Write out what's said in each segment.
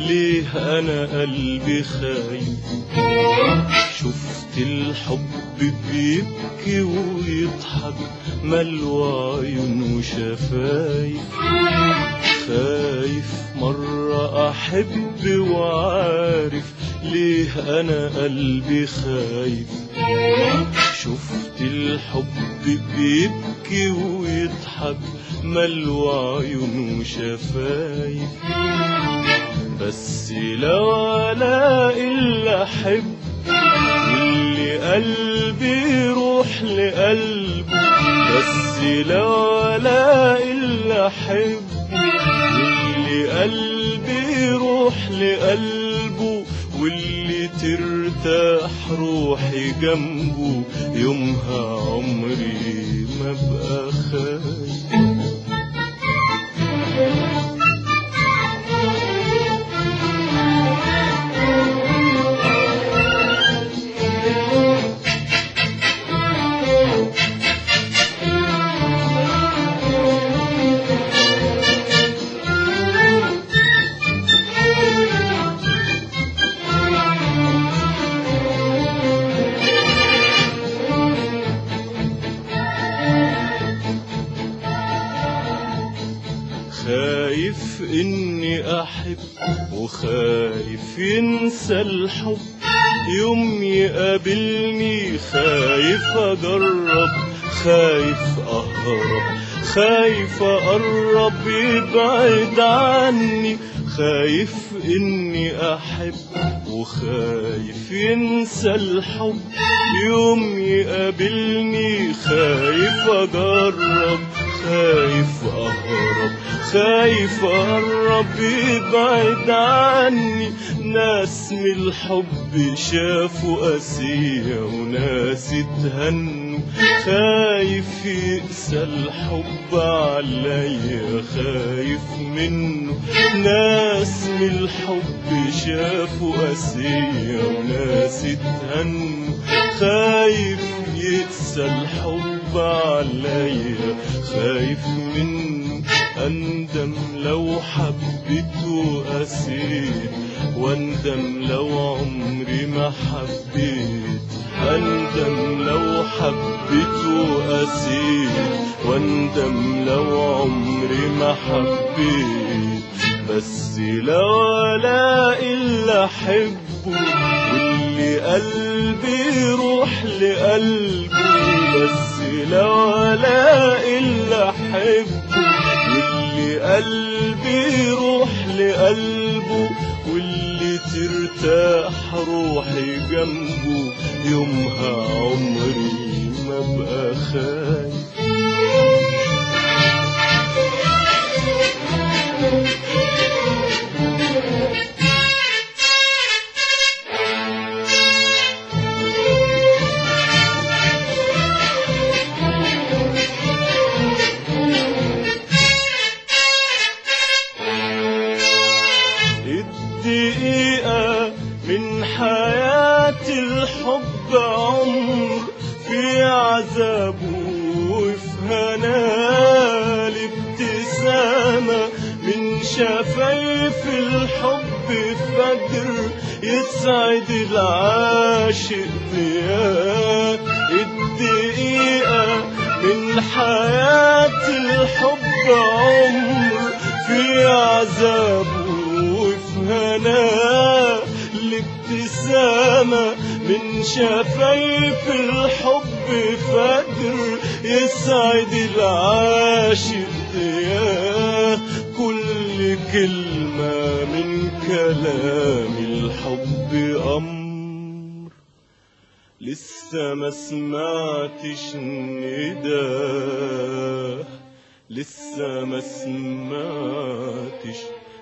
ليه انا قلبي خايف شفت الحب بيبكي ويضحك ملوى عيون وشفايف خايف مرة أحب وعارف ليه أنا قلبي خايف شفت الحب بيبكي ويضحك ملوى عيون وشفايف بس لو الاقي اللي احب واللي قلبي يروح لقلبه بس لو الاقي اللي احب واللي قلبي يروح لقلبه واللي ترتاح روحي جنبه يومها عمري ما بقى خايف خايف اني احب وخايف ينسى الحب يوم يقابلني خايف اجرب خايف اهرب خايف اقرب يبعد عني خايف اني احب وخايف ينسى الحب يوم يقابلني خايف اجرب خايف اهرب خايف اقرب يبعد عني ناس من الحب شافوا قاسية وناس اتهنوا خايف يقسى الحب عليا خايف منه ناس من الحب شافوا قاسية وناس اتهنوا خايف يقسى الحب عليا خايف منه أندم لو حبيت وقسيت واندم لو عمري ما حبيت أندم لو حبيت وقسيت واندم لو عمري ما حبيت بس لو الاقي اللي احبه واللي قلبي يروح لقلبه بس لو الاقي اللي احبه واللي قلبي يروح لقلبه واللي ترتاح روحي جنبه يومها عمري ما بقى خايف الدقيقة من حياة الحب عمر في عذابه وفي هناه الابتسامة من شفايف الحب فجر يسعد العاشق ضياء الدقيقة من حياة الحب عمر في عذابه وفي هناه الابتسامة من شفايف الحب فجر يسعد العاشق ضياء كل كلمة من كلام الحب أمر لسه ما سمعتش نداه لسه ما سمعتش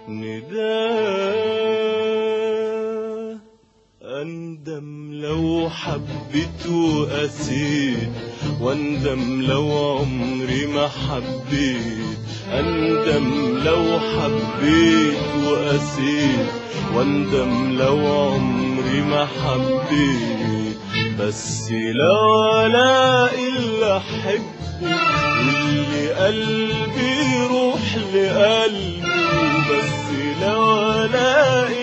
نداه أندم لو حبيت وقسيت واندم لو عمري ما حبيت أندم لو حبيت وقسيت واندم لو عمري ما حبيت بس لو الاقي اللي احبه واللي قلبي يروح لقلبه بس لو الاقي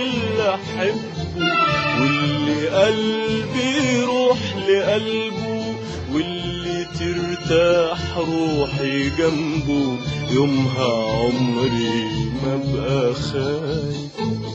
بحبه واللي قلبي يروح لقلبه واللي ترتاح روحي جنبه يومها عمري ما بقى خايف